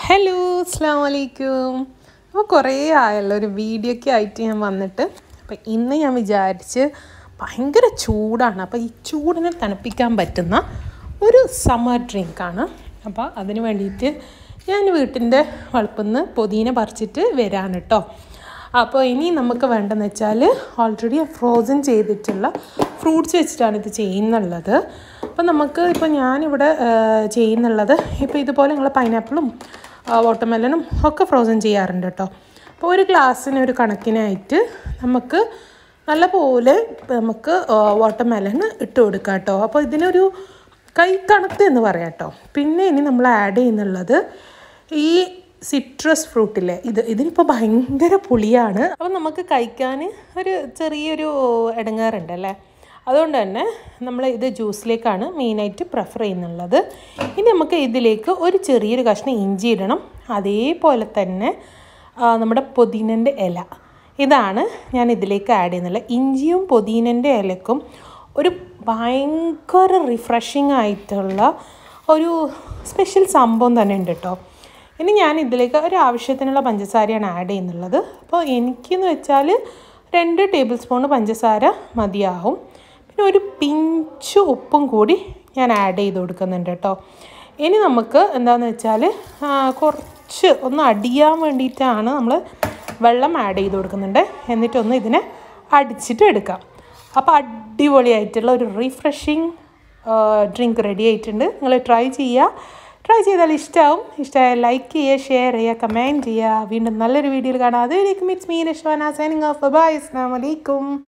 hello അസ്സാം വലൈക്കും അപ്പോൾ കുറേ ആയല്ലോ ഒരു വീഡിയോയ്ക്ക് ആയിട്ട് ഞാൻ വന്നിട്ട് അപ്പോൾ ഇന്ന് ഞാൻ വിചാരിച്ച് ഭയങ്കര ചൂടാണ് അപ്പോൾ ഈ ചൂടിനെ തണുപ്പിക്കാൻ പറ്റുന്ന ഒരു സമ്മർ ഡ്രിങ്കാണ് അപ്പോൾ അതിന് വേണ്ടിയിട്ട് ഞാൻ വീട്ടിൻ്റെ വളപ്പിന്ന് പൊതിനെ പറിച്ചിട്ട് വരാണ് കേട്ടോ അപ്പോൾ ഇനി നമുക്ക് വേണ്ടതെന്ന് വെച്ചാൽ ഓൾറെഡി ഫ്രോസൺ ചെയ്തിട്ടുള്ള ഫ്രൂട്ട്സ് വെച്ചിട്ടാണ് ഇത് ചെയ്യുന്നുള്ളത് അപ്പോൾ നമുക്ക് ഇപ്പോൾ ഞാനിവിടെ ആ, ചെയ്യുന്നുള്ളത് ഇപ്പോൾ ഇതുപോലെ നിങ്ങൾ പൈനാപ്പിളും വാട്ടർമെലനും ഒക്കെ ഫ്രോസൺ ചെയ്യാറുണ്ട് കേട്ടോ അപ്പോൾ ഒരു ഗ്ലാസ്സിന് ഒരു കണക്കിനായിട്ട് നമുക്ക് നല്ലപോലെ നമുക്ക് വാട്ടർമെലൺ ഇട്ട് കൊടുക്കാം കേട്ടോ അപ്പോൾ ഇതിനൊരു കൈ കണക്ക് എന്ന് പറയാം കേട്ടോ പിന്നെ ഇനി നമ്മൾ ആഡ് ചെയ്യുന്നുള്ളത് ഈ സിട്രസ് ഫ്രൂട്ടില്ലേ ഇത് ഇതിനിപ്പോൾ ഭയങ്കര പുളിയാണ് അപ്പോൾ നമുക്ക് കഴിക്കാൻ ഒരു ചെറിയൊരു ഇടങ്ങാറുണ്ട് അല്ലേ അതുകൊണ്ട് തന്നെ നമ്മൾ ഇത് ജ്യൂസിലേക്കാണ് മെയിനായിട്ട് പ്രിഫർ ചെയ്യുന്നുള്ളത് ഇനി നമുക്ക് ഇതിലേക്ക് ഒരു ചെറിയൊരു കഷ്ണം ഇഞ്ചി ഇടണം അതേപോലെ തന്നെ ആ, നമ്മുടെ പുതിനൻ്റെ ഇല ഇതാണ് ഞാൻ ഇതിലേക്ക് ആഡ് ചെയ്യുന്നത് ഇഞ്ചിയും പുതിനൻ്റെ ഇലക്കും ഒരു ഭയങ്കര റിഫ്രഷിങ് ആയിട്ടുള്ള ഒരു സ്പെഷ്യൽ സംഭവം തന്നെ ഉണ്ട് കേട്ടോ ഇനി ഞാൻ ഇതിലേക്ക് ഒരു ആവശ്യത്തിനുള്ള പഞ്ചസാരയാണ് ആഡ് ചെയ്യുന്നുള്ളത് അപ്പോൾ എനിക്കെന്ന് വെച്ചാൽ രണ്ട് ടേബിൾ സ്പൂൺ പഞ്ചസാര മതിയാവും പിന്നെ ഒരു പിഞ്ച് ഉപ്പും കൂടി ഞാൻ ആഡ് ചെയ്ത് കൊടുക്കുന്നുണ്ട് കേട്ടോ ഇനി നമുക്ക് എന്താണെന്ന് വെച്ചാൽ ആ, കുറച്ച് ഒന്ന് അടിയാൻ വേണ്ടിയിട്ടാണ് നമ്മൾ വെള്ളം ആഡ് ചെയ്ത് കൊടുക്കുന്നുണ്ട് എന്നിട്ടൊന്ന് ഇതിനെ അടിച്ചിട്ട് എടുക്കാം അപ്പോൾ അടിപൊളിയായിട്ടുള്ള ഒരു റീഫ്രഷിങ് ഡ്രിങ്ക് റെഡി ആയിട്ടുണ്ട് നിങ്ങൾ ട്രൈ ചെയ്യുക ട്രൈ ചെയ്താൽ ഇഷ്ടമാവും ഇഷ്ടമായ ലൈക്ക് ചെയ്യുക ഷെയർ ചെയ്യുക കമൻറ്റ് ചെയ്യുക വീണ്ടും നല്ലൊരു വീഡിയോയിൽ കാണാം അതുവരേക്കും it's me Nashwana signing off bye അസ്സാം വലൈക്കും